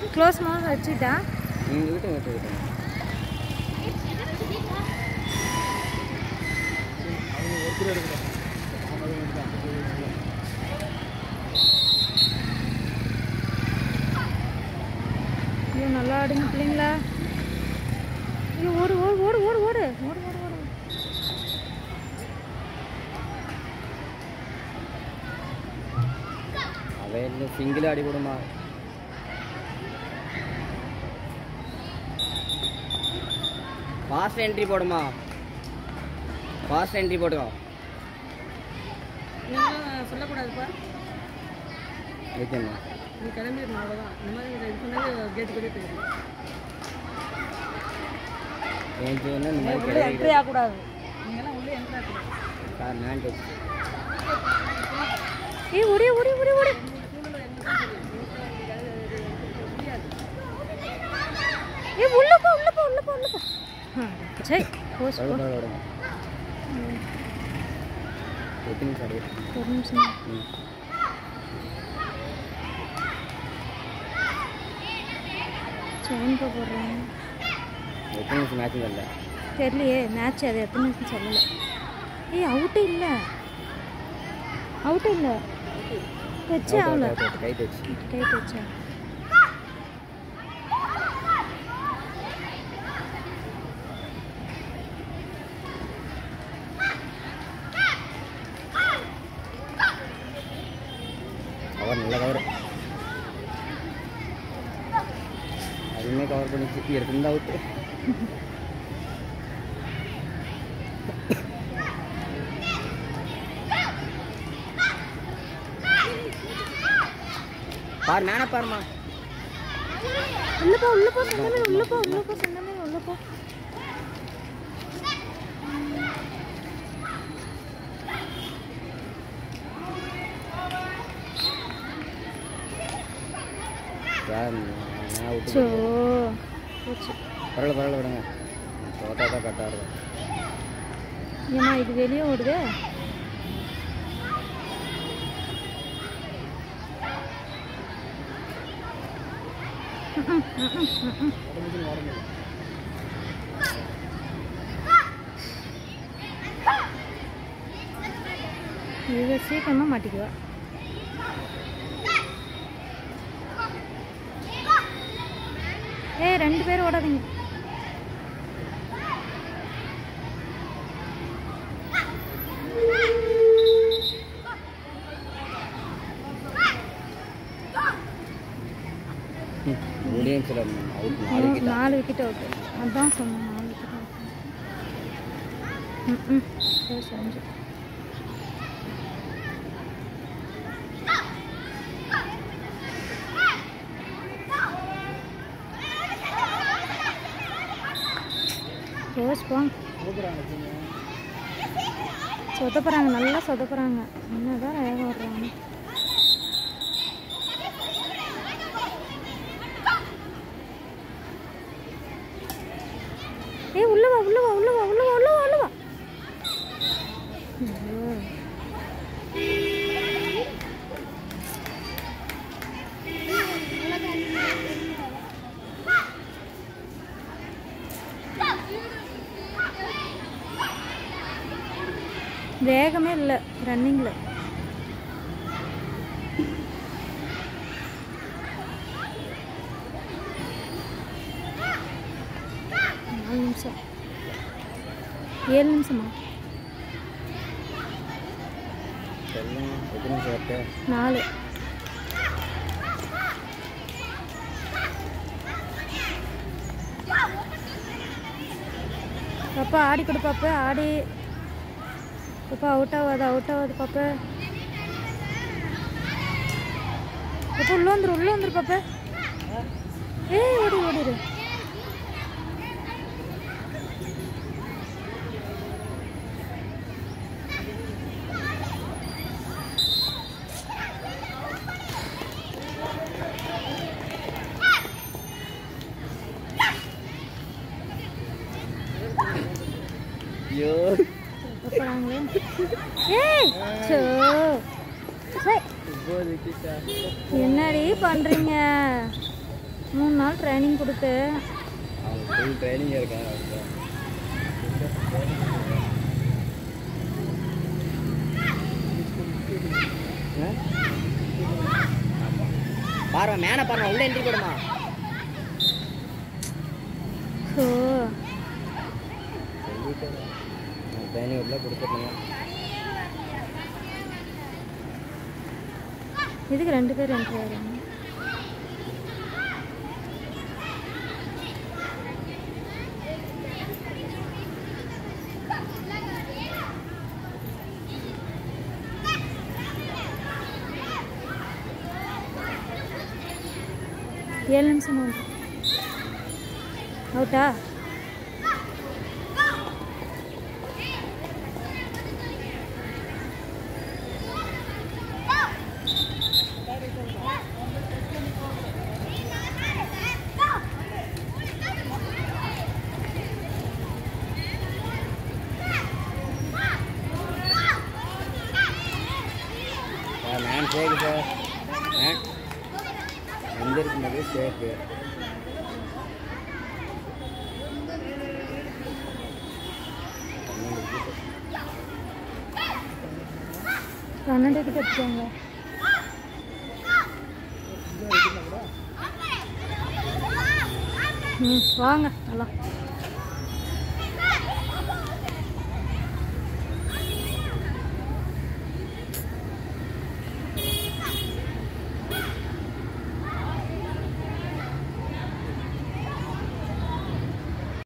Close மவுத் வச்சுட்டா நீங்கள் விட்டு விட்டு விட்டு ஐயோ நல்லா ஆடுங்க பிள்ளைங்களா ஐயோ ஓடு ஓடு ஓடு ஓடு ஓடு ஓடு ஓடு ஓடு அவன் சிங்கிள் அடி போடுமா ஃபாஸ்ட் என்ட்ரி போடுமா ஃபாஸ்ட் என்ட்ரி போடுங்க நீங்களும் சொல்லக்கூடாதுப்பா ஓகேம்மா நீ கிளம்பிடணும் அவ்வளோதான் இந்த மாதிரி இது பண்ணாலே கேட்டு கூட போயிடும் ஏன் சொன்னா இந்த மாதிரி உள்ளே கிடையாது என்ட்ரி ஆகக்கூடாது நீங்களாம் உள்ளே என்ட்ரி ஆகக்கூடாது சார் நான் டச் ஏய் ஓடி ஓடி ஓடி ஓடி ஏய் உள்ள போ உள்ள போ உள்ள போ உள்ள போ ஆ, சரி போஸ் போ பரவாயில்ல விடுங்க எத்தனை நிமிஷம் அடி ஒரு நிமிஷம் ம் செயின் போ போடுறேன் எத்தனை நிமிஷம் மேட்ச் இல்லை தெரியலையே மேட்ச் அது எத்தனை நிமிஷம் சொல்லலை ஏய் அவுட்டு இல்லை அவுட்டு இல்லை வச்சே ஆகல கை டச் கை வச்சா கவர் நல்ல கவர் அதுவுமே கவர் பண்ணிச்சு எடுத்துருந்தா அவுட்டு பாரு மேன பாருமா உள்ள போ உள்ள போ சொன்னமே உள்ள போ உள்ள போ சொன்னமே உள்ள போ சார் நான் அவுட்டு சோ போச்சு பரவாயில்ல பரவாயில்ல விடுங்க தோட்டா தான் கரெக்டாக இருக்கும் ஏமா இது வெளியே ஓடுதே இவ சீக்கிரமா மாட்டிக்குவா ஏய் ரெண்டு பேரும் ஓடாதீங்க முடியன்ஸில் அவுட் நாலு மூணு- கிட்ட நாலு விக்கெட் அவுட் அதான் சொன்னேன் நாலு விக்கெட் அவுட் ம் ம் சரி செஞ்சு ரோஸ் போங்க சொதப்புறாங்க நல்லா சொதப்புறாங்க என்னதான் வேகம் வர்றாங்க ஏய் உள்ள வா உள்ள வா உள்ள வா உள்ள வா உள்ள வா உள்ள வா ஐயோ. வேகமே இல்லை ரன்னிங்கில் நாலு நிமிஷம் ஏழு நிமிஷமா சொல்லுங்க எத்தனை நிமிஷம் இருக்கு நாலு பாப்பா ஆடி கொடு பாப்பா ஆடி பாப்பா அவுட் ஆகாது அவுட் ஆகாது பாப்பா பாப்பா உள்ள வந்துரு உள்ள வந்துரு பாப்பா ஏய் ஓடி ஓடிடு ஐயோ போறாங்களே ஏய் சோ சை ஒம்பது விக்கெட்டா என்னடி பண்றீங்க மூணு ட்ரைனிங் கொடுத்து அவங்க ஃபுல் ட்ரைனிங் இருக்காங்க அவங்க ஆ? ஆமா. பாருமா மேலே பாருமா உள்ள என்ட்ரி போடுமா ஸோ ட்ரைனிங் உள்ள கொடுத்துருங்க இதுக்கு ரெண்டு பேர் என்ட்ரி ஆகிறாங்க ஏழு நிமிஷம் ஆகுது அவுட்டா சார் மேன் சேக்கு சார் மேன் எங்கே இருக்கும்போது சேக்கு பன்னெண்டு கிட்ட வச்சுக்கோங்க ம் வாங்க நல்லா